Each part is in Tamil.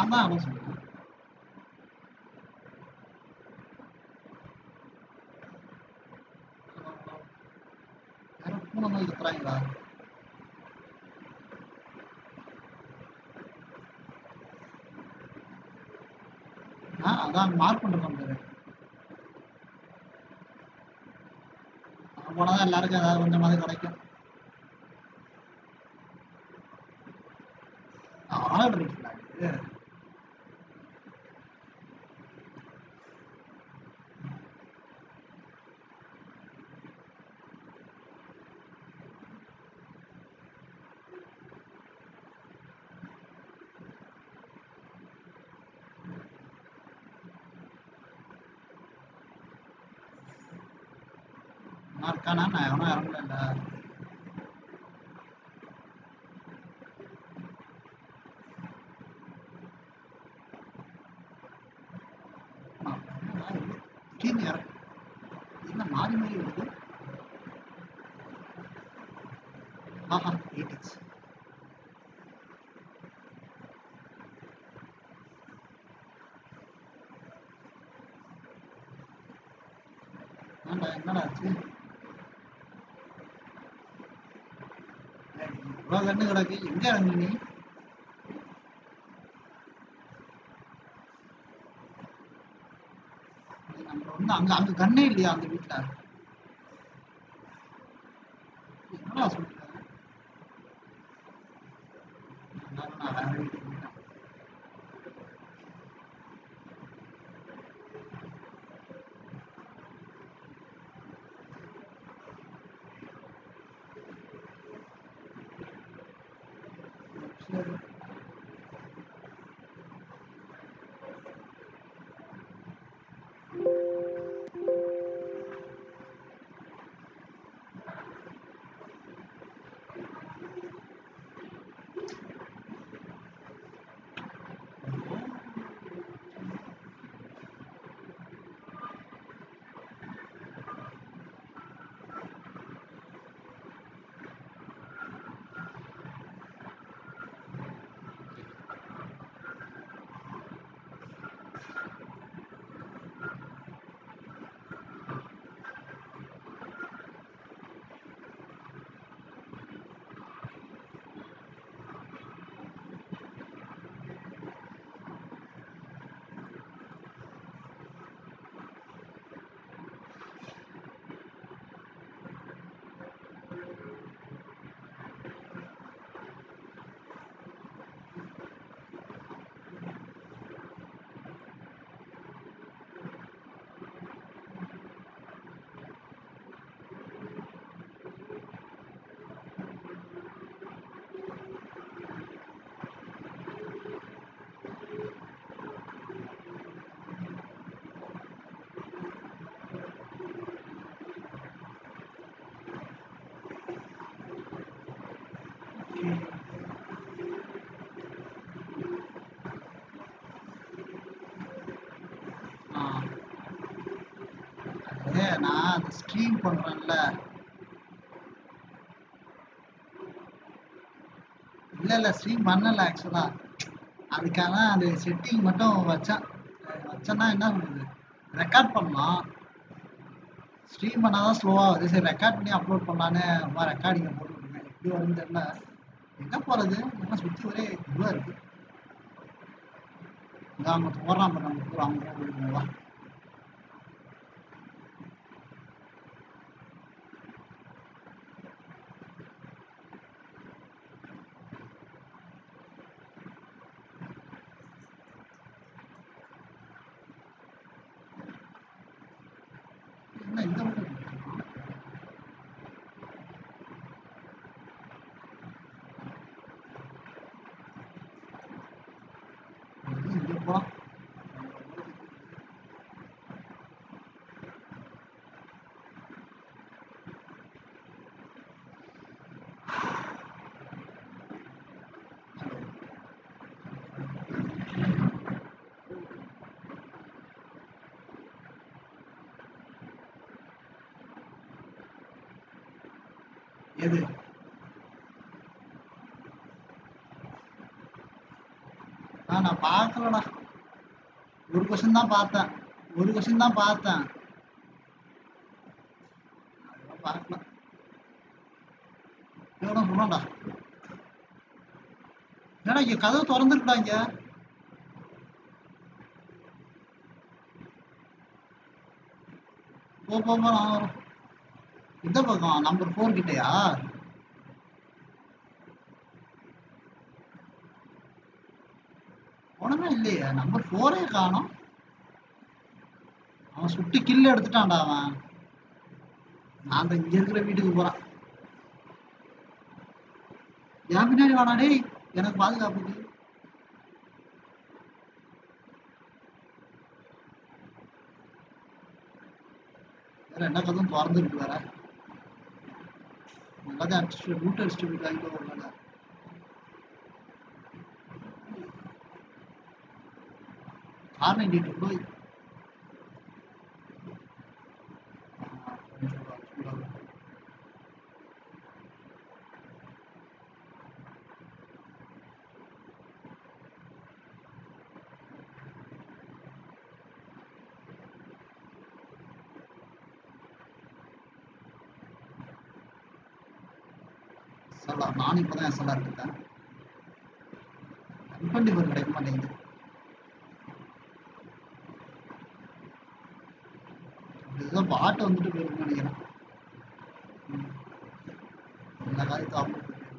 நான் தான் அவ்வளோ சொல்றேன் யாரும் பூனை மாதிரி கத்துறாங்களா ஆ அதான் மார்க் பண்ணுறோம் பேரு நான் போனால் எல்லாருக்கும் ஏதாவது கொஞ்சமாவது கிடைக்கும் ஆர்டர் இருக்குல்ல இது நான் இருக்கானா நான் எவனும் இறங்கல திடீர்னு இறங்க என்ன மாறி மாறி வருது ஆஹா எயிட்டிஸ் ஏன்டா என்னடா ஆச்சு ஏய், இவ்வளவு கண்ணு கிடக்கு எங்க இறங்கு நீ நீ நம்ம வந்து அங்க அங்க கண்ணே இல்லையா அந்த வீட்டுல என்னடா சொல்ற அதனால நான் வேற வீட்டுக்கு போயிட்டேன் சரி ஆ அது நான் அந்த ஸ்ட்ரீம் பண்றேன்ல இல்ல இல்ல ஸ்ட்ரீம் பண்ணல ஆக்சுவலா அதுக்காக அது செட்டிங் மட்டும் வச்சேன் அஹ் வச்சேன்னா என்ன பண்ணுது ரெக்கார்ட் பண்ணலாம் ஸ்ட்ரீம் பண்ணாதான் ஸ்லோவா வருது சரி ரெக்கார்ட் பண்ணி அப்லோட் பண்ணலான்னு அம்மா ரெக்கார்டிங்கை போட்டுருக்கேன் எப்படி வரும்னு தெரியல எங்க போறது என்ன சுத்தி ஒரே இதுவா இருக்கு இங்க அவங்க போடுறான் பாரு நம்ம கூட அவங்க போடுவோம் வா என்ன இந்த பக்கம் போட்டுருக்கான்? இது இங்க போலாம் எது ஆ நான் பா பார்க்கலடா ஒரு கொஸ்டின் தான் பார்த்தேன் ஒரு கொஸ்டின் தான் பார்த்தேன் அதெல்லாம் பார்க்கல இவனும் சொன்னான்டா ஏடா இங்க கதவு திறந்துருக்குடா இங்க போ போ போ நான் வரேன். இந்த பக்கம் நம்பர் ஃபோர் கிட்டயா உடனே இல்லையே நம்பர் ஃபோரே காணோம் அவன் சுட்டு கில் எடுத்துட்டான்டா அவன் நான் தான் இங்க இருக்கிற வீட்டுக்கு போறேன் என் பின்னாடி வாடா டேய் எனக்கு பாதுகாப்புக்கு வேற என்ன கதவும் திறந்து இருக்கு வேற எல்லாத்தையும் அடிச்சுட்டு ரூட் அடிச்சுட்டு போயிட்டாங்க ஒரு வேலை கார் நைன்டி டூ போய் சொல்லா நானும் இப்பதான் எஸ்எல்ஆர் எடுத்தேன் டுவெண்ட்டி ஃபோர் கிடைக்க மாட்டேங்குது இதுதான் பாட்டு வந்துட்டு போயிருக்குன்னு நினைக்கிறேன் ம். எல்லா காரியத்தை அவங்க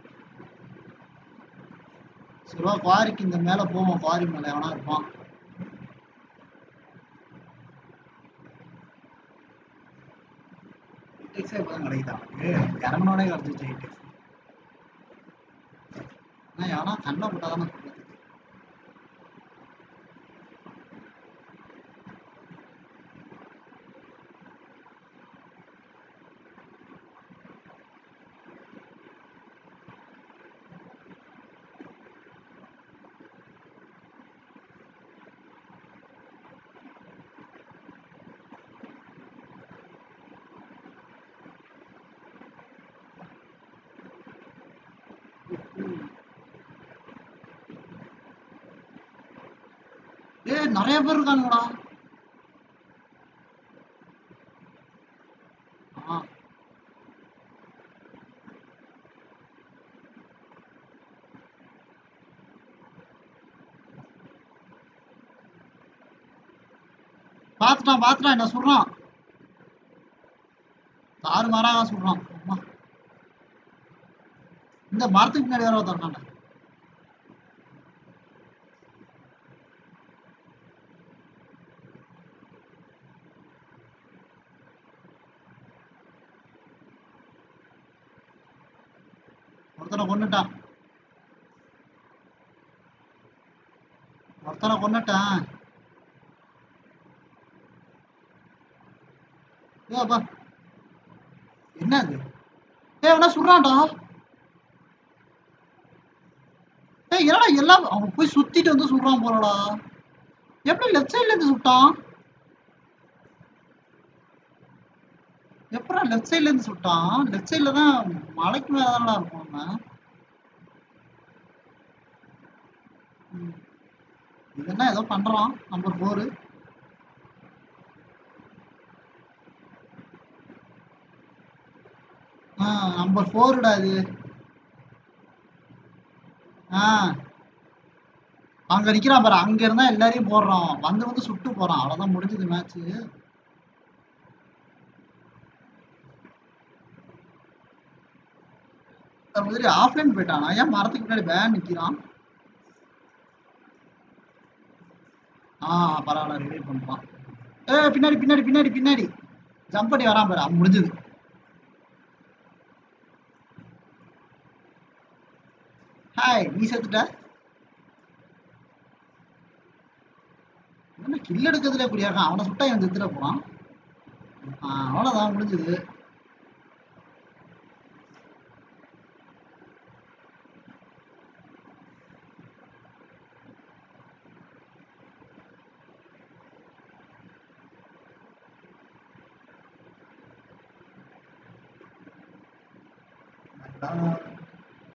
சிறுவா குவாரிக்கு இந்த மேல போவோம் குவாரி மேல எவனா இருப்பான் ஹிட்டெக்ஸே இப்பதான் கிடைக்குதான் இறங்கினோடனே கிடைச்சிச்சு ஹிட்டெக்ஸ் ஆனா எவனா கண்ணை போட்டாதானே சொல்றது ஏய் நிறைய பேர் இருக்கானுங்கடா ஆ பாத்துட்டான் பாத்துட்டான் என்ன சொல்றான் தாறு மாறாக சொல்றான் அம்மா. இந்த மரத்துக்கு பின்னாடி வர ஒருத்தன் ஒருத்தனை கொன்னுட்டான் ஒருத்தனை கொன்னுட்டான் ஏப்பா என்ன அது ஏய் அவனா சுடுறான்டா ஏய் என்னடா எல்லாம் அவன் போய் சுத்திட்டு வந்து சுடுறான் போலடா எப்படி லெஃப்ட் சைடுல இருந்து சுட்டான் எப்படா லெஃப்ட் சைடுல இருந்து சுட்டான் லெஃப்ட் சைடுல தான் மலைக்கு மேல தானடா இருக்கும் அவன் ம். இது என்ன ஏதோ பண்றான் நம்பர் ஃபோரு ஆ நம்பர் ஃபோருடா இது ஆ அங்க நிக்கிறான் பாரு அங்க இருந்தா எல்லாரையும் போடுறான் வந்து வந்து சுட்டு போறான் அவ்வளவுதான் முடிஞ்சது மேட்ச் மாதிரி ஆஃப்லைன் போயிட்டானா ஏன் மரத்துக்கு முன்னாடி பேன் நிக்கிறான் ஆ பரவாயில்ல ரிவைவ் பண்ணுவான் ஏ பின்னாடி பின்னாடி பின்னாடி பின்னாடி ஜம்ப் பண்ணி வரான் பாரு அவன் முடிஞ்சது ஹாய் நீ செத்துட்ட என்ன கில் எடுக்கிறதுல இப்படி இருக்கான் அவனை சுட்டா இவன் செத்துட போறான் ஆ, அவ்வளவுதான் முடிஞ்சது அதான்